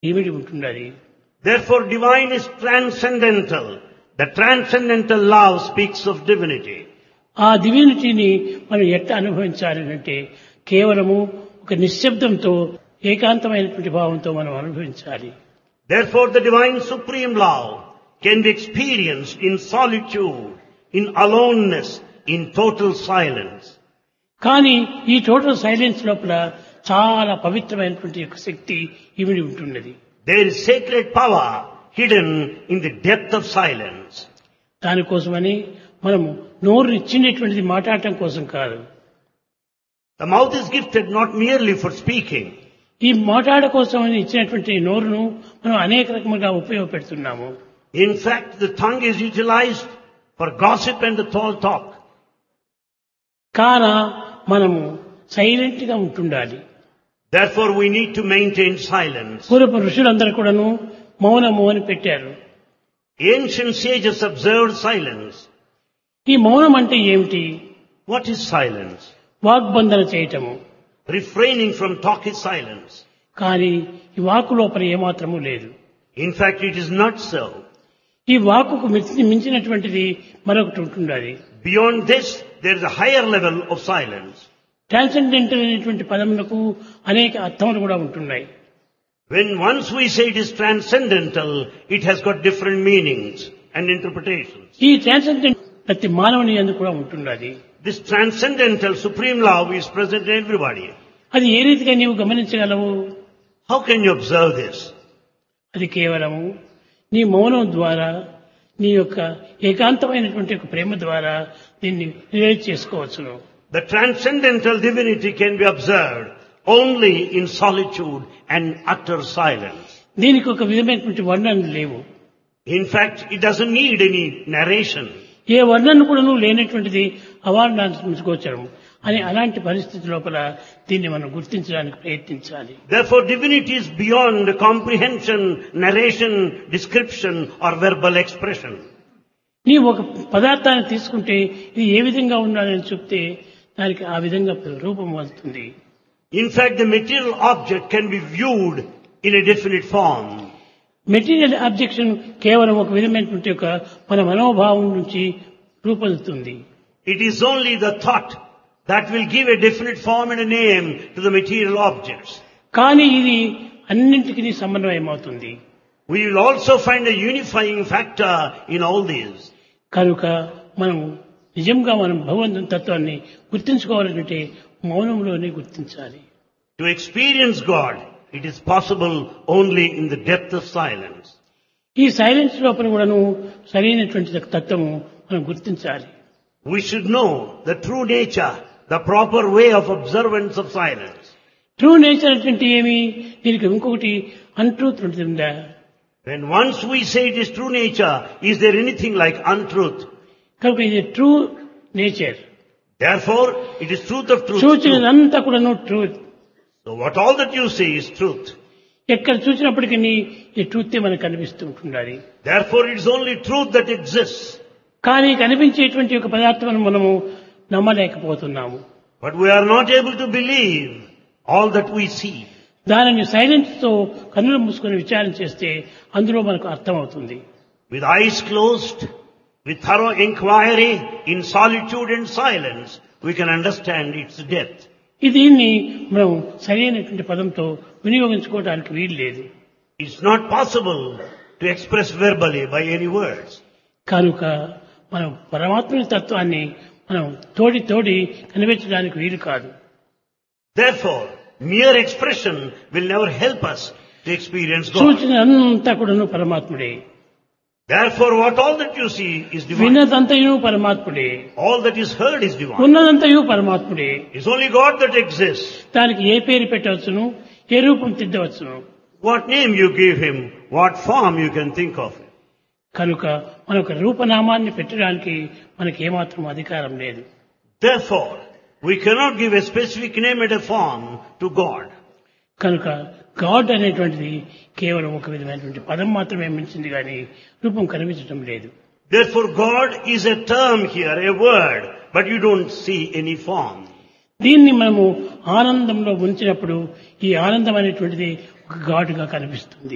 ఇమిడి ఉంటున్నది Therefore divine is transcendental. The transcendental love speaks of divinity. ఆ డివినిటీని మనం ఎట్లా అనుభవించాలి అంటే కేవలము ఒక నిశ్శబ్దంతో ఏకాంతమైనటువంటి భావంతో మనం అనుభవించాలి Therefore the divine supreme love can be experienced in solitude, in aloneness, in total silence. కానీ ఈ టోటల్ సైలెన్స్ లోపల చాలా పవిత్రమైనటువంటి యొక్క శక్తి ఇమిడి ఉంటున్నది There is sacred power hidden in the depth of silence. దానికోసమని మనము నోరు ఇచ్చినటువంటిది మాట్లాడటం కోసం కాదు The mouth is gifted not merely for speaking. ఈ మాట్లాడ కోసమని ఇచ్చినటువంటి నోరును మనం అనేక రకములుగా ఉపయోగపెడుతున్నాము In fact, the tongue is utilized for gossip and the tall talk. కాన మనము సైలెంట్ గా ఉంటుండాలి Therefore, we need to maintain silence. పూర్వపు ఋషులందరూ కూడాను మౌనము అని పెట్టారు Ancient sages observed silence. ఈ మౌనం అంటే ఏమిటి What is silence? వాగ్బంధన చేయటము Refraining from talk is silence. కానీ ఈ వాకు లోపల ఏమాత్రము లేదు In fact, it is not so. ఈ వాకుకు మించి- మించినటువంటిది మరొకటి ఉంటుండాలి Beyond this, there is a higher level of silence. Transcendental అనేటువంటి పదములకు అనేక అర్థములు కూడా ఉంటున్నాయి When once we say it is transcendental, it has got different meanings and interpretations. ఈ ట్రాన్సెండెంట్ ప్రతి మానవుని ఎందుకు కూడా ఉంటున్నది This transcendental supreme love is present in everybody. అది ఏ రీతిగా నీవు గమనించగలవు How can you observe this? అది కేవలము నీ మౌనం ద్వారా నీ యొక్క ఏకాంతమైనటువంటి ఒక ప్రేమ ద్వారా దీన్ని రిలేట్ చేసుకోవచ్చును The transcendental divinity can be observed only in solitude and utter silence. దీనికి ఒక విధమైనటువంటి వర్ణనలు లేవు In fact, it doesn't need any narration. ఏ వర్ణన కూడాను లేనటువంటిది అవార్డాంశగోచరం అని అలాంటి పరిస్థితి లోపల దీన్ని మనం గుర్తించడానికి ప్రయత్నించాలి Therefore, divinity is beyond comprehension, narration, description or verbal expression. నీవు ఒక పదార్థాన్ని తీసుకుంటే ఇది ఏ విధంగా ఉన్నదని చెప్తే దానికి ఆ విధంగా రూపం వస్తుంది In fact, the material object can be viewed in a definite form. Material objection కేవలం ఒక విధమైనటువంటి ఒక మన మనోభావం నుంచి రూపొందుతుంది It is only the thought that will give a definite form and a name to the material objects. కానీ ఇది అన్నింటికి సమన్వయం అవుతుంది We will also find a unifying factor in all these. కనుక మనం నిజంగా మనం భగవంతుని తత్వాన్ని గుర్తించుకోవాలంటే మౌనంలోనే గుర్తించాలి To experience God, it is possible only in the depth of silence. ఈ సైలెన్స్ లోపల కూడాను సరైనటువంటి తత్వము మనం గుర్తించాలి We should know the true nature, the proper way of observance of silence. True nature అంటే ఏమి దీనికి ఇంకొకటి అన్ట్రూత్ ఉంటుంది ఉందా When once we say it is true nature, is there anything like untruth? కనుక ఇది true nature Therefore, it is truth of truth. సూచనలంతా కూడాను truth So what all that you say is truth. ఎక్కడ చూసినప్పటికీ ఈ ట్రూతే మనకు కనిపిస్తూ ఉంటుండాలి Therefore, it is only truth that exists. కానీ కనిపించేటువంటి ఒక పదార్థం మనము నమ్మలేకపోతున్నాము But we are not able to believe all that we see. దానిని సైలెన్స్ తో కన్నులు మూసుకొని విచారణ చేస్తే అందులో మనకు అర్థమవుతుంది With eyes closed, with thorough inquiry, in solitude and silence, we can understand its depth. ఈ దీన్ని మనం సరైనటువంటి పదంతో వినియోగించుకోవడానికి వీలు లేదు It's not possible to express verbally by any words. కనుక మనం పరమాత్మని తత్వాన్ని మనం తోడి తోడి కనిపించడానికి వీలు కాదు Therefore, mere expression will never help us to experience God. సూచన అంతా కూడాను పరమాత్ముడే Therefore, what all that you see is divine. విన్నదంతయు పరమాత్ముడే All that is heard is divine. ఉన్నదంతయు పరమాత్ముడే It's only God that exists. దానికి ఏ పేరు పెట్టవచ్చును ఏ రూపం తిద్దవచ్చును What name you give him, what form you can think of. కనుక మనకు రూపనామాన్ని పెట్టడానికి మనకి ఏమాత్రం అధికారం లేదు Therefore, we cannot give a specific name and a form to God. కనుక గాడ్ అనేటువంటిది కేవలం ఒక విధమైనటువంటి పదం మాత్రమే మించింది కానీ రూపం కనిపించడం లేదు Therefore, God is a term here, a word, but you don't see any form. దీన్ని మనము ఆనందంలో ఉంచినప్పుడు ఈ ఆనందం అనేటువంటిది ఒక గాడుగా కనిపిస్తుంది